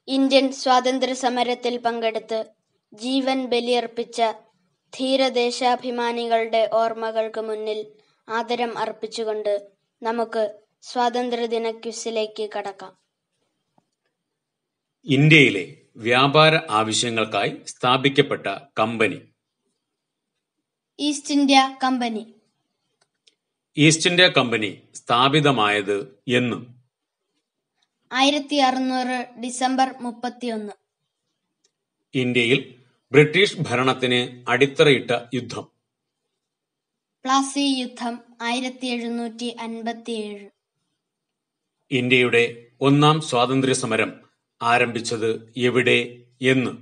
Indian സ്വാതന്ത്ര്യസമരത്തിൽ പങ്കെടുത്ത് ജീവൻ ബലിയർപ്പിച്ച ധീരദേശാഭിമാനികളുടെ ഓർമ്മകൾക്ക് മുന്നിൽ ആദരം അർപ്പിച്ചുകൊണ്ട് നമുക്ക് സ്വാതന്ത്ര്യദിന ക്വിസിലേക്ക് കടക്കാം ഇന്ത്യയിലെ വ്യാപാര ആവശ്യങ്ങൾക്കായി സ്ഥാപിക്കപ്പെട്ട company east India company east India company സ്ഥാപിതമായത് എന്ന് ആയിരത്തി അറുന്നൂറ് ഡിസംബർ മുപ്പത്തിയൊന്ന് ഇന്ത്യയിൽ ബ്രിട്ടീഷ് ഭരണത്തിന് അടിത്തറയിട്ട യുദ്ധം പ്ലാസി യുദ്ധം ആയിരത്തി എഴുന്നൂറ്റി അൻപത്തിയേഴ് ഇന്ത്യയുടെ ഒന്നാം സ്വാതന്ത്ര്യ സമരം ആരംഭിച്ചത് എവിടെ എന്ന്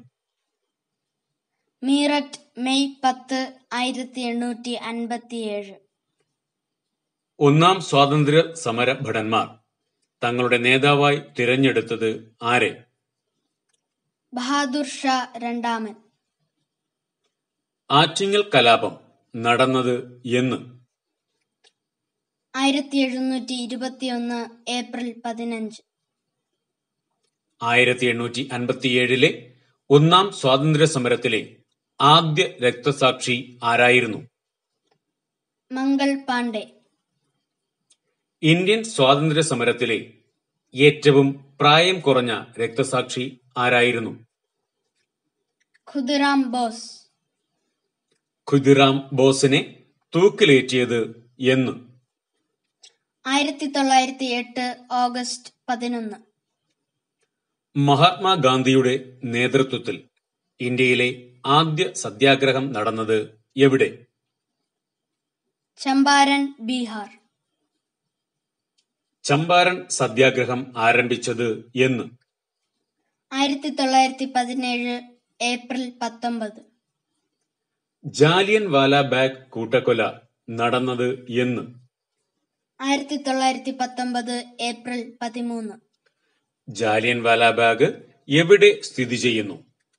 മീററ്റ് മെയ് പത്ത് ആയിരത്തി എണ്ണൂറ്റി അൻപത്തിയേഴ് ഒന്നാം സ്വാതന്ത്ര്യ സമര ഭടന്മാർ തങ്ങളുടെ നേതാവായി തിരഞ്ഞെടുത്തത് ആരെ ബഹാദുർ ഷാ രണ്ടാമൻ ആറ്റിങ്ങൽ കലാപം നടന്നത് എന്ന് ആയിരത്തി എഴുന്നൂറ്റി ഇരുപത്തിയൊന്ന് ഏപ്രിൽ പതിനഞ്ച് ആയിരത്തി എണ്ണൂറ്റി അൻപത്തിയേഴിലെ ഒന്നാം സ്വാതന്ത്ര്യ സമരത്തിലെ ആദ്യ രക്തസാക്ഷി ആരായിരുന്നു മംഗൾ പാണ്ഡെ ഇന്ത്യൻ സ്വാതന്ത്ര്യ സമരത്തിലെ ഏറ്റവും പ്രായം കുറഞ്ഞ രക്തസാക്ഷി ആരായിരുന്നു ഖുദിറാം ബോസ് ഖുദിറാം ബോസിനെ തൂക്കിലേറ്റിയത് എന്ന് ആയിരത്തി തൊള്ളായിരത്തി എട്ട് ഓഗസ്റ്റ് പതിനൊന്ന് മഹാത്മാഗാന്ധിയുടെ നേതൃത്വത്തിൽ ഇന്ത്യയിലെ ആദ്യ സത്യാഗ്രഹം നടന്നത് എവിടെ ചമ്പാരൻ ബീഹാർ ചമ്പാരൻ സത്യാഗ്രഹം ആരംഭിച്ചത് എന്ന് ആയിരത്തി തൊള്ളായിരത്തി പതിനേഴ് ഏപ്രിൽ പത്തൊമ്പത് ജാലിയൻ വാലാബാഗ് കൂട്ടക്കൊല നടന്നത് എന്ന് ആയിരത്തി തൊള്ളായിരത്തി പത്തൊമ്പത് ഏപ്രിൽ പതിമൂന്ന് ജാലിയൻ വാലാബാഗ് എവിടെ സ്ഥിതി ചെയ്യുന്നു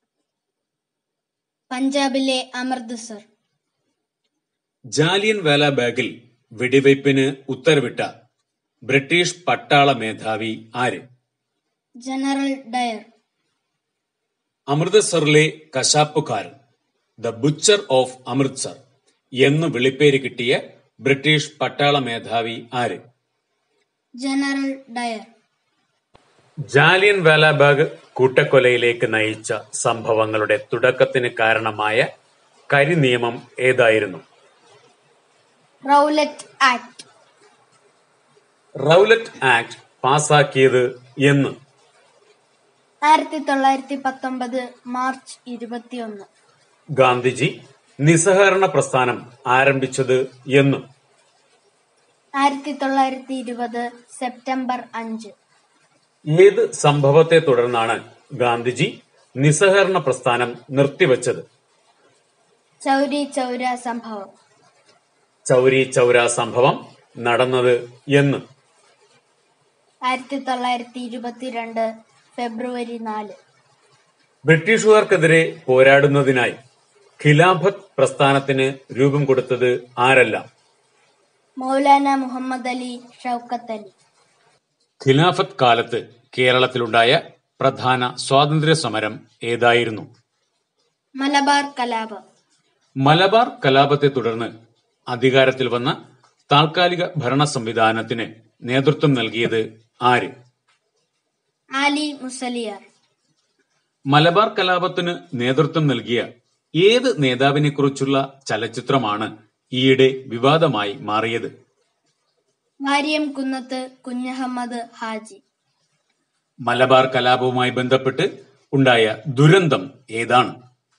പഞ്ചാബിലെ അമൃത്സർ ജാലിയൻ വാലാബാഗിൽ വെടിവയ്പ്പിന് ഉത്തരവിട്ട ബ്രിട്ടീഷ് പട്ടാള മേധാവി ആര് ജനറൽ ഡയർ അമൃതസറിലെ കശാപ്പുകാരൻ ദ ബുച്ചർ ഓഫ് അമൃത്സർ എന്ന് വിളിപ്പേര് കിട്ടിയ ബ്രിട്ടീഷ് പട്ടാള മേധാവി ആര് ജനറൽ ഡയർ ജാലിയൻ വാലാബാഗ് കൂട്ടക്കൊലയിലേക്ക് നയിച്ച സംഭവങ്ങളുടെ തുടക്കത്തിന് കാരണമായ കരിനിയമം ഏതായിരുന്നു റൗലറ്റ് ആക്ട് റൗലറ്റ് ആക്ട് പാസാക്കിയത് എന്ന് ആയിരത്തി തൊള്ളായിരത്തി പത്തൊമ്പത് മാർച്ച് ഇരുപത്തിയൊന്ന് ഗാന്ധിജി നിസ്സഹകരണ പ്രസ്ഥാനം ആരംഭിച്ചത് എന്ന് ആയിരത്തി തൊള്ളായിരത്തി ഇരുപത് സെപ്റ്റംബർ അഞ്ച് ഏത് സംഭവത്തെ തുടർന്നാണ് ഗാന്ധിജി നിസ്സഹകരണ പ്രസ്ഥാനം നിർത്തിവച്ചത് ചൗരി ചൗര സംഭവം ചൗരി ചൗര സംഭവം നടന്നത് എന്ന് ആയിരത്തി തൊള്ളായിരത്തി ഇരുപത്തിരണ്ട് ഫെബ്രുവരി നാല് ബ്രിട്ടീഷുകാർക്കെതിരെ പോരാടുന്നതിനായി ഖിലാഫത്ത് പ്രസ്ഥാനത്തിന് രൂപം കൊടുത്തത് ആരെല്ലാം മൗലാന മുഹമ്മദ് അലി ഷൗക്കത്ത് അലി ഖിലാഫത്ത് കാലത്ത് കേരളത്തിലുണ്ടായ പ്രധാന സ്വാതന്ത്ര്യ സമരം ഏതായിരുന്നു മലബാർ കലാപം മലബാർ കലാപത്തെ തുടർന്ന് അധികാരത്തിൽ വന്ന താൽക്കാലിക ഭരണ സംവിധാനത്തിന് നേതൃത്വം നൽകിയത് ആര് ആലി മുസലിയാർ മലബാർ കലാപത്തിന് നേതൃത്വം നൽകിയ ഏത് നേതാവിനെക്കുറിച്ചുള്ള ചലച്ചിത്രമാണ് ഈയിടെ വിവാദമായി മാറിയത് വാര്യം കുന്നത്ത് കുഞ്ഞഹമ്മദ് ഹാജി മലബാർ കലാപവുമായി ബന്ധപ്പെട്ട് ഉണ്ടായ ദുരന്തം ഏതാണ്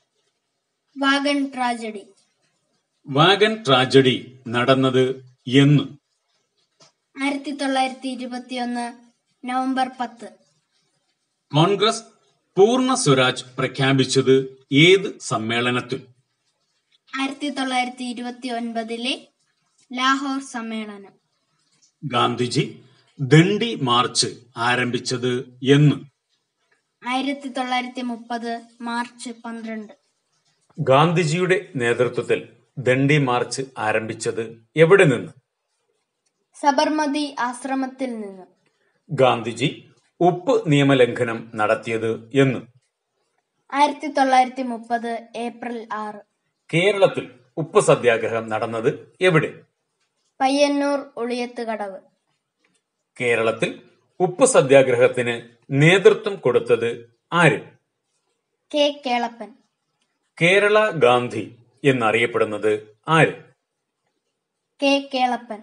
വാഗൺ ട്രാജഡി വാഗൻ ട്രാജഡി നടന്നത് എന്ന് ആയിരത്തി തൊള്ളായിരത്തി ഇരുപത്തിയൊന്ന് നവംബർ പത്ത് കോൺഗ്രസ് പൂർണ്ണ സ്വരാജ് പ്രഖ്യാപിച്ചത് ഏത് സമ്മേളനത്തിൽ ആയിരത്തി തൊള്ളായിരത്തി ഇരുപത്തി ഒൻപതിലെ ലാഹോർ സമ്മേളനം ഗാന്ധിജി ദണ്ഡി മാർച്ച് ആരംഭിച്ചത് എന്ന് ആയിരത്തി തൊള്ളായിരത്തി മുപ്പത് മാർച്ച് പന്ത്രണ്ട് ഗാന്ധിജിയുടെ നേതൃത്വത്തിൽ ദണ്ഡി മാർച്ച് ആരംഭിച്ചത് എവിടെ നിന്ന് സബർമതി ആശ്രമത്തിൽ നിന്ന് ഗാന്ധിജി ഉപ്പ് നിയമലംഘനം നടത്തിയത് എന്ന് ആയിരത്തി തൊള്ളായിരത്തി മുപ്പത് ഏപ്രിൽ ആറ് കേരളത്തിൽ ഉപ്പ് സത്യാഗ്രഹം നടന്നത് എവിടെ പയ്യന്നൂർ ഉളിയത്ത് കടവ് കേരളത്തിൽ ഉപ്പ് സത്യാഗ്രഹത്തിന് നേതൃത്വം കൊടുത്തത് ആര് കെ കേളപ്പൻ കേരള ഗാന്ധി എന്നറിയപ്പെടുന്നത് ആര് കെ കേളപ്പൻ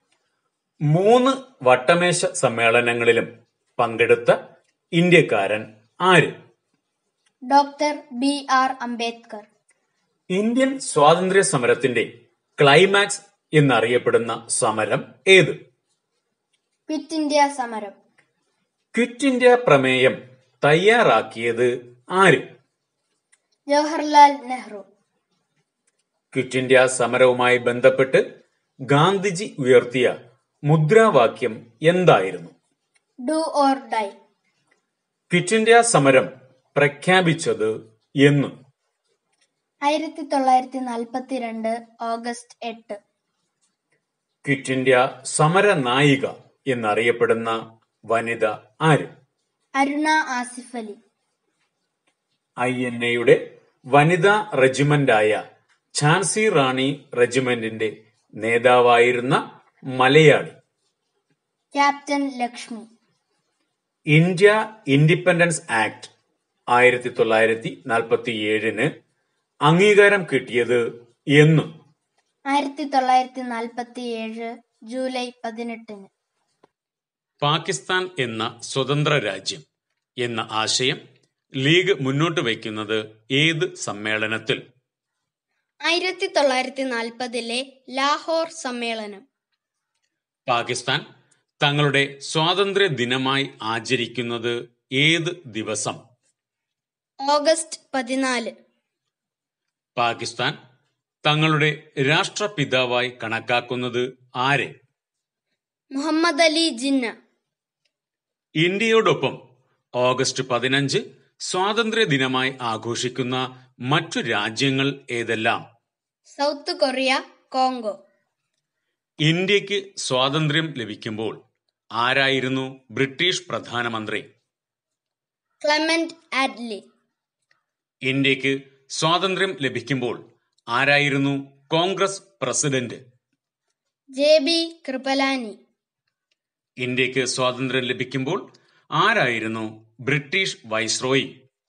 മൂന്ന് വട്ടമേശ സമ്മേളനങ്ങളിലും പങ്കെടുത്ത ഇന്ത്യക്കാരൻ ആര് doctor B R Ambedkar Indian സ്വാതന്ത്ര്യ സമരത്തിന്റെ ക്ലൈമാക്സ് എന്നറിയപ്പെടുന്ന സമരം ഏത് ക്വിറ്റ് ഇന്ത്യ സമരം ക്വിറ്റ് ഇന്ത്യ പ്രമേയം തയ്യാറാക്കിയത് ആര് ജവഹർലാൽ നെഹ്റു ക്വിറ്റ് ഇന്ത്യ സമരവുമായി ബന്ധപ്പെട്ട് ഗാന്ധിജി ഉയർത്തിയ മുദ്രാവാക്യം എന്തായിരുന്നു do or die quit India സമരം പ്രഖ്യാപിച്ചത് എന്ന് ആയിരത്തി തൊള്ളായിരത്തി നാൽപ്പത്തിരണ്ട് ഓഗസ്റ്റ് എട്ട് ക്വിറ്റ് ഇന്ത്യ സമര നായിക എന്നറിയപ്പെടുന്ന വനിത ആര് അരുണ ആസിഫ് അലി ഐ എൻ എയുടെ വനിതാ റെജിമെന്റായ ഝാൻസി റാണി റെജിമെന്റിന്റെ നേതാവായിരുന്ന Malayali captain Lakshmi India independence act ആയിരത്തി തൊള്ളായിരത്തി നാൽപ്പത്തി ഏഴിന് അംഗീകാരം കിട്ടിയത് എന്ന് ആയിരത്തി തൊള്ളായിരത്തി നാൽപ്പത്തി ഏഴ് ജൂലൈ പതിനെട്ടിന് പാകിസ്ഥാൻ എന്ന സ്വതന്ത്ര രാജ്യം എന്ന ആശയം ലീഗ് മുന്നോട്ട് വയ്ക്കുന്നത് ഏത് സമ്മേളനത്തിൽ ആയിരത്തി തൊള്ളായിരത്തി നാൽപ്പതിലെ ലാഹോർ സമ്മേളനം പാകിസ്ഥാൻ തങ്ങളുടെ സ്വാതന്ത്ര്യ ദിനമായി ആചരിക്കുന്നത് ഏത് ദിവസം ഓഗസ്റ്റ് പതിനാല് പാകിസ്ഥാൻ തങ്ങളുടെ രാഷ്ട്രപിതാവായി കണക്കാക്കുന്നത് ആരെ മുഹമ്മദ് അലി ജിന്ന ഇന്ത്യയോടൊപ്പം ഓഗസ്റ്റ് പതിനഞ്ച് സ്വാതന്ത്ര്യ ദിനമായി ആഘോഷിക്കുന്ന മറ്റു രാജ്യങ്ങൾ ഏതെല്ലാം സൗത്ത് കൊറിയ കോങ്കോ ഇന്ത്യക്ക് സ്വാതന്ത്ര്യം ലഭിക്കുമ്പോൾ ആരായിരുന്നു ബ്രിട്ടീഷ് പ്രധാനമന്ത്രി ക്ലെമന്റ് ആഡ്ലി ഇന്ത്യക്ക് സ്വാതന്ത്ര്യം ലഭിക്കുമ്പോൾ ആരായിരുന്നു Congress president J B Kripalani ഇന്ത്യക്ക് സ്വാതന്ത്ര്യം ലഭിക്കുമ്പോൾ ആരായിരുന്നു ബ്രിട്ടീഷ് വൈസ്രോയി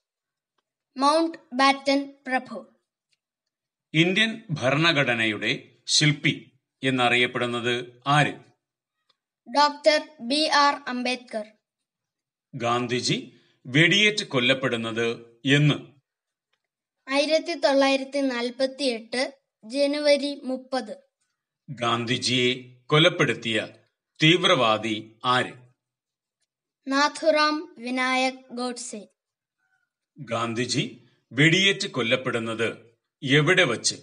മൗണ്ട് ബാറ്റൻ പ്രഭു ഇന്ത്യൻ ഭരണഘടനയുടെ ശില്പി എന്നറിയപ്പെടുന്നത് ആര് doctor B R Ambedkar Gandhiji വെടിയേറ്റ് കൊല്ലപ്പെടുന്നത് എന്ന് ആയിരത്തി തൊള്ളായിരത്തി നാൽപ്പത്തി എട്ട് ജനുവരി മുപ്പത് ഗാന്ധിജിയെ കൊലപ്പെടുത്തിയ തീവ്രവാദി ആര് നാഥുറാം വിനായക് ഗോഡ്സെ ഗാന്ധിജി വെടിയേറ്റ് കൊല്ലപ്പെടുന്നത് എവിടെ വച്ച്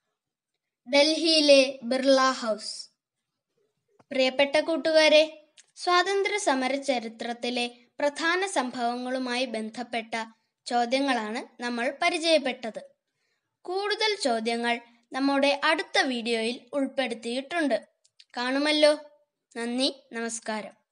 ഡൽഹിയിലെ ബിർള ഹൗസ് പ്രിയപ്പെട്ട കൂട്ടുകാരെ സ്വാതന്ത്ര്യ സമര ചരിത്രത്തിലെ പ്രധാന സംഭവങ്ങളുമായി ബന്ധപ്പെട്ട ചോദ്യങ്ങളാണ് നമ്മൾ പരിചയപ്പെട്ടത് കൂടുതൽ ചോദ്യങ്ങൾ നമ്മുടെ അടുത്ത വീഡിയോയിൽ ഉൾപ്പെടുത്തിയിട്ടുണ്ട് കാണുമല്ലോ നന്ദി നമസ്കാരം